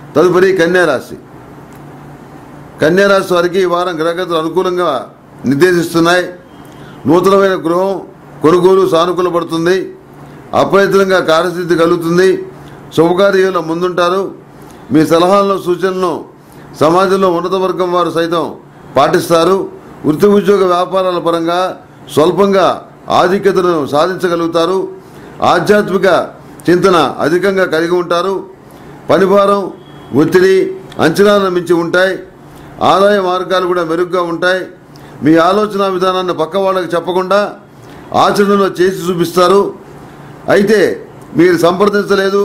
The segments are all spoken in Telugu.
తదుపరి కన్యారాశి కన్యారాశి వారికి ఈ వారం గ్రహగతులు అనుకూలంగా నిర్దేశిస్తున్నాయి నూతనమైన గృహం కొనుగోలు సానుకూల పడుతుంది అప్రయత్నంగా కార్యసిద్ధి కలుగుతుంది శుభకార్యాల్లో ముందుంటారు మీ సలహాలను సూచనలను సమాజంలో ఉన్నత వర్గం వారు సైతం పాటిస్తారు వృత్తి ఉద్యోగ వ్యాపారాల పరంగా స్వల్పంగా ఆధిక్యతను సాధించగలుగుతారు ఆధ్యాత్మిక చింతన అధికంగా కలిగి ఉంటారు పనిభారం ఒత్తిడి అంచనాలను మించి ఉంటాయి ఆదాయ మార్గాలు కూడా మెరుగ్గా ఉంటాయి మీ ఆలోచన విధానాన్ని పక్క వాళ్ళకి చెప్పకుండా ఆచరణలో చేసి చూపిస్తారు అయితే మీరు సంప్రదించలేదు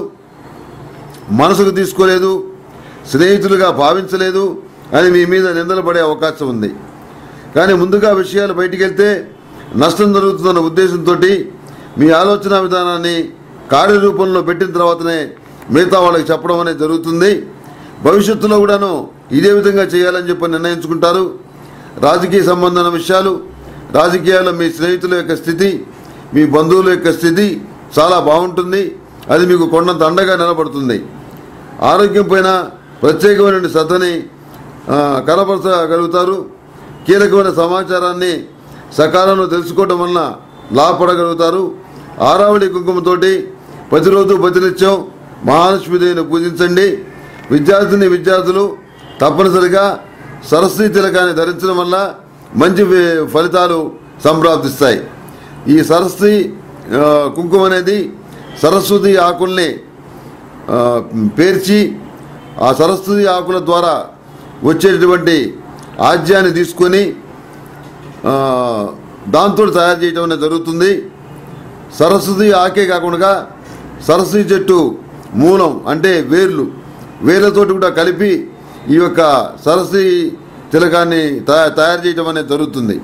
మనసుకు తీసుకోలేదు స్నేహితులుగా భావించలేదు అని మీ మీద నిందలు పడే అవకాశం ఉంది కానీ ముందుగా విషయాలు బయటికి వెళ్తే నష్టం జరుగుతుందన్న ఉద్దేశంతో మీ ఆలోచన విధానాన్ని కార్యరూపంలో పెట్టిన తర్వాతనే మిగతా వాళ్ళకి చెప్పడం అనేది జరుగుతుంది భవిష్యత్తులో కూడాను ఇదే విధంగా చేయాలని చెప్పి నిర్ణయించుకుంటారు రాజకీయ సంబంధమైన విషయాలు రాజకీయాల్లో మీ స్నేహితుల యొక్క స్థితి మీ బంధువుల యొక్క స్థితి చాలా బాగుంటుంది అది మీకు కొండంత అండగా నిలబడుతుంది ఆరోగ్యం పైన ప్రత్యేకమైన శ్రద్ధని ఆ, కనపరచగలుగుతారు కీలకమైన సమాచారాన్ని సకాలంలో తెలుసుకోవడం వలన లాభపడగలుగుతారు ఆరావళి కుంకుమతోటి ప్రతిరోజు ప్రతినిత్యం మహాలక్ష్మీదేవిని పూజించండి విద్యార్థిని విద్యార్థులు తప్పనిసరిగా సరస్వతి తిలకాన్ని ధరించడం వల్ల మంచి ఫి- ఫలితాలు సంప్రాప్తిస్తాయి ఈ సరస్వతి ఆ, కుంకుమ అనేది సరస్వతి ఆకుల్ని ఆ, పేర్చి ఆ సరస్వతి ఆకుల ద్వారా వచ్చేటటువంటి ఆజ్యాన్ని తీసుకొని ఆ, దాంతో తయారు చేయడం అనేది జరుగుతుంది సరస్వతి ఆకే కాకుండా సరస్వతి చెట్టు మూలం అంటే వేర్లు వేర్లతోటి కూడా కలిపి ఈ యొక్క సరస్వతి తిలకాన్ని తయా- తయారు చేయడం అనేది జరుగుతుంది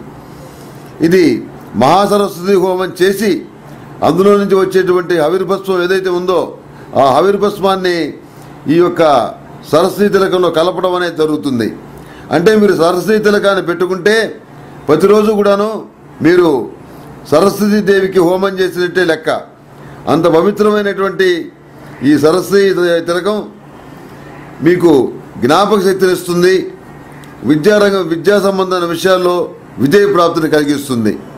ఇది మహాసరస్వతి హోమం చేసి అందులో నుంచి వచ్చేటువంటి ఆవిర్భస్వం ఏదైతే ఉందో ఆ ఆవిర్భస్వాన్ని ఈ యొక్క సరస్వతి తిలకంలో కలపడం అనేది జరుగుతుంది అంటే మీరు సరస్వతి తిలకాన్ని పెట్టుకుంటే ప్రతిరోజు కూడాను మీరు సరస్వతి దేవికి హోమం చేసినట్టే లెక్క అంత పవిత్రమైనటువంటి ఈ సరస్వతి తిలకం మీకు జ్ఞాపక శక్తిని ఇస్తుంది విద్యారంగం విద్యా సంబంధమైన విషయాల్లో విజయ ప్రాప్తిని కలిగిస్తుంది